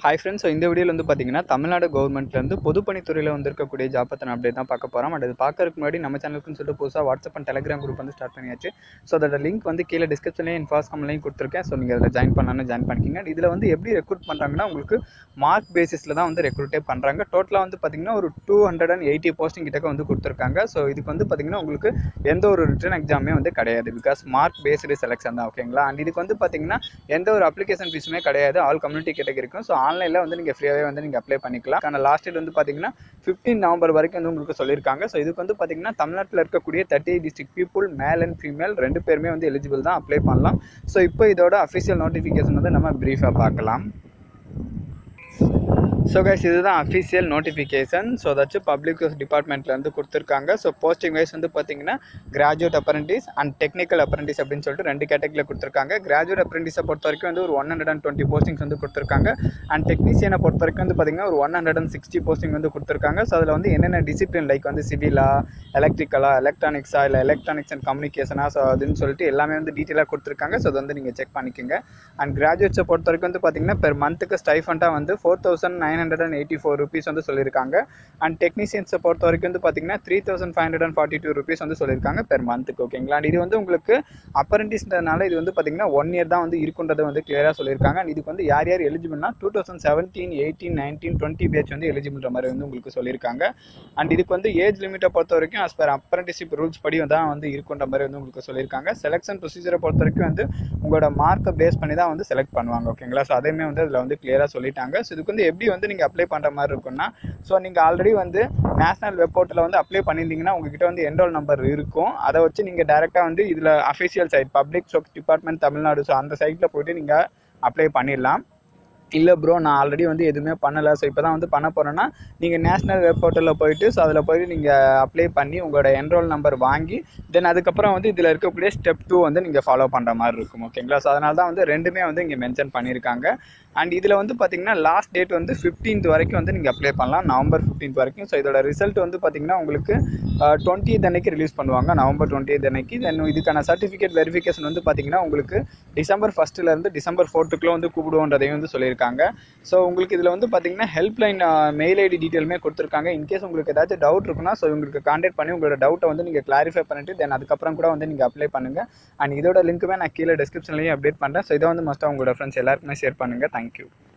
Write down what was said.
hi friends so இந்த வீடியோவில் வந்து பார்த்தீங்கன்னா தமிழ்நாடு கவர்மெண்ட்லேருந்து பொதுப்பணித்துறையில் வந்திருக்கக்கூடிய ஜாப் பற்றின அப்டேட் தான் பார்க்க போகிறோம் அண்ட் அது பார்க்கறதுக்கு முன்னாடி நம்ம சேனலுக்குன்னு சொல்லிட்டு புதுசாக வாட்ஸ்அப் அண்ட் டெலிகிராம் குரூப் வந்து ஸ்டார்ட் பண்ணியாச்சு ஸோ அதோட லிங்க் வந்து கீழே டிஸ்கிரிப்ஷன்லேயும் இன்ஃபாஸ் கம்லையும் கொடுத்துருக்கேன் ஸோ நீங்கள் அதில் ஜாயின் பண்ணலாம்னு ஜாயின் பண்ணிக்கிங்க இதில் வந்து எப்படி ரெக்ரூட் பண்ணுறாங்கன்னா உங்களுக்கு மார்க் பேசிஸில் தான் வந்து ரெக்ரூட்டே பண்ணுறாங்க டோட்டலாக வந்து பார்த்தீங்கன்னா ஒரு two hundred and eighty posting கிட்டக்க வந்து கொடுத்துருக்காங்க ஸோ இதுக்கு வந்து பார்த்தீங்கன்னா உங்களுக்கு எந்த ஒரு ரிட்டன் எக்ஸாமே வந்து கிடையாது பிகாஸ் மார்க் பேஸ்டு செலெக்ஷன் தான் ஓகேங்களா அண்ட் இதுக்கு வந்து பார்த்தீங்கன்னா எந்த ஒரு அப்ளிகேஷன் ஃபீஸுமே கிடையாது ஆல் கம்யூனிட்டி கேட்டகரிக்கும் ஸோ ஆன்லைனில் வந்து நீங்கள் ஃப்ரீயாகவே வந்து நீங்கள் அப்ளை பண்ணிக்கலாம் ஆனால் லாஸ்ட் டேட் வந்து பார்த்தீங்கன்னா ஃபிஃப்டீன் நவம்பர் வரைக்கும் வந்து உங்களுக்கு சொல்லியிருக்காங்க ஸோ இதுக்கு வந்து பார்த்தீங்கன்னா தமிழ்நாட்டில் இருக்கக்கூடிய thirty district people male and female ரெண்டு பேருமே வந்து எலிஜிபிள் தான் அப்ளை பண்ணலாம் ஸோ இப்போ இதோட அஃபிஷியல் நோட்டிஃபிகேஷன் வந்து நம்ம ப்ரீஃபாக பார்க்கலாம் ஸோ கைஸ் இதுதான் அஃபிஷியல் நோட்டிஃபிகேஷன் ஸோ அதாச்சும் பப்ளிக் டிபார்ட்மெண்ட்லேருந்து கொடுத்துருக்காங்க ஸோ போஸ்டிங் வைஸ் வந்து பார்த்தீங்கன்னா graduate apprentice and technical apprentice அப்படின்னு சொல்லிட்டு ரெண்டு கேட்டகரியில் கொடுத்துருக்காங்க கிராஜுவேட் அப்ரண்டிஸை பொறுத்த வரைக்கும் வந்து ஒரு one hundred and twenty postings வந்து கொடுத்துருக்காங்க அண்ட் டெக்னீஷியனை பொறுத்த வரைக்கும் வந்து பார்த்தீங்கன்னா ஒரு one hundred and sixty posting வந்து கொடுத்துருக்காங்க ஸோ அதில் வந்து என்னென்ன டிசிப்ளின் லைக் வந்து சிவிலா எலக்ட்ரிக்கலா எலக்ட்ரானிக்ஸா இல்லை எலக்ட்ரானிக்ஸ் அண்ட் கம்யூனிகேஷனா ஸோ அதுன்னு சொல்லிட்டு எல்லாமே வந்து டீட்டெயிலாக கொடுத்துருக்காங்க ஸோ அதை வந்து நீங்கள் செக் பண்ணிக்கோங்க அண்ட் கிராஜுவேட்ஸை பொறுத்த வரைக்கும் வந்து பார்த்தீங்கன்னா பெர் மந்த்துக்கு ஸ்டைஃபண்டாக வந்து four thousand nine hundred and eighty four rupees வந்து சொல்லியிருக்காங்க அண்ட் டெக்னீஷியன்ஸை பொறுத்த வரைக்கும் வந்து பார்த்தீங்கன்னா three thousand five hundred and forty two rupees வந்து சொல்லியிருக்காங்க பெர் மந்த்துக்கு ஓகேங்களா அண்ட் இது வந்து உங்களுக்கு அப்ரண்டிஸ்ன்றதுனால இது வந்து பார்த்தீங்கன்னா ஒன் இயர் தான் வந்து இருக்குன்றதை வந்து கிளியராக சொல்லியிருக்காங்க அண்ட் இதுக்கு வந்து யார் யார் எலிஜிபிள்னா two thousand seventeen eighteen nineteen twenty batch வந்து எலிஜிபிள்ன்ற மாதிரி வந்து உங்களுக்கு சொல்லியிருக்காங்க அண்ட் இதுக்கு வந்து ஏஜ் லிமிட்டை பொறுத்த வரைக்கும் as per apprenticeship ரூல்ஸ் படி தான் வந்து இருக்குன்ற மாதிரி வந்து உங்களுக்கு சொல்லியிருக்காங்க செலெக்ஷன் ப்ரொசீஜரை பொறுத்த வரைக்கும் வந்து உங்களோட மார்க்கை பேஸ் பண்ணி தான் வந்து செலக்ட் பண்ணுவாங்க ஓகேங்களா ஸோ அதையுமே வந்து அதில் வந்து கிளியராக சொல்லிட்டாங்க ஸோ இதுக்கு வந்து எப்படி வந்து நீங்கள் அப்ளை பண்ணுற மாதிரி இருக்கும்னா ஸோ நீங்கள் ஆல்ரெடி வந்து நேஷனல் வெப் போர்ட்டில் வந்து அப்ளை பண்ணியிருந்தீங்கன்னா உங்ககிட்ட வந்து என்ரோல் நம்பர் இருக்கும் அதை வச்சு நீங்கள் டேரெக்டாக வந்து இதில் அஃபிஷியல் சைட் பப்ளிக் சோக் டிபார்ட்மெண்ட் தமிழ்நாடு ஸோ அந்த சைட்டில் போயிட்டு நீங்கள் அப்ளை பண்ணிடலாம் இல்லை ப்ரோ நான் ஆல்ரெடி வந்து எதுவுமே பண்ணலை ஸோ இப்போ தான் வந்து பண்ண போகிறேன்னா நீங்கள் நேஷனல் வெப் போர்ட்டலில் போயிட்டு ஸோ அதில் போயிட்டு நீங்கள் அப்ளை பண்ணி உங்களோட என்ரோல் நம்பர் வாங்கி தென் அதுக்கப்புறம் வந்து இதில் இருக்கக்கூடிய ஸ்டெப் டூ வந்து நீங்கள் ஃபாலோ பண்ணுற மாதிரி இருக்கும் ஓகேங்களா ஸோ அதனால தான் வந்து ரெண்டுமே வந்து இங்கே மென்ஷன் பண்ணியிருக்காங்க அண்ட் இதில் வந்து பார்த்தீங்கன்னா லாஸ்ட் டேட் வந்து ஃபிஃப்டீன்த் வரைக்கும் வந்து நீங்கள் அப்ளை பண்ணலாம் நவம்பர் ஃபிஃப்டீன்த் வரைக்கும் ஸோ இதோட ரிசல்ட் வந்து பார்த்தீங்கன்னா உங்களுக்கு டுவெண்ட்டி அன்னைக்கு ரிலீஸ் பண்ணுவாங்க நவம்பர் டுவெண்ட்டி அன்னைக்கு தென் இதுக்கான சர்டிஃபிகேட் வெரிஃபிகேஷன் வந்து பார்த்தீங்கன்னா உங்களுக்கு டிசம்பர் ஃபஸ்ட்டுலேருந்து டிசம்பர் ஃபோர்த்துக்குள்ளே வந்து கூப்பிடுவோன்றதையும் வந்து சொல்லியிருக்காங்க ஸோ உங்களுக்கு இதில் வந்து பார்த்தீங்கன்னா ஹெல்ப்லைன் மெயில் ஐடி டீட்டெயிலுமே கொடுத்துருக்காங்க இன்கேஸ் உங்களுக்கு ஏதாச்சும் டவுட் இருக்குன்னா ஸோ உங்களுக்கு கான்டாக்ட் பண்ணி உங்களோட டவுட்டை வந்து நீங்கள் கிளாரிஃபை பண்ணிட்டு தென் அதுக்கப்புறம் கூட வந்து நீங்கள் அப்ளை பண்ணுங்கள் அண்ட் இதோட லிங்க்குமே நான் கீழே டிஸ்கிரிப்ஷன்லேயும் அப்டேட் பண்ணுறேன் ஸோ இதை வந்து மஸ்ட்டாக உங்களோட ஃப்ரெண்ட்ஸ் எல்லாருக்குமே ஷேர் பண்ணுங்கள் தேங்க்யூ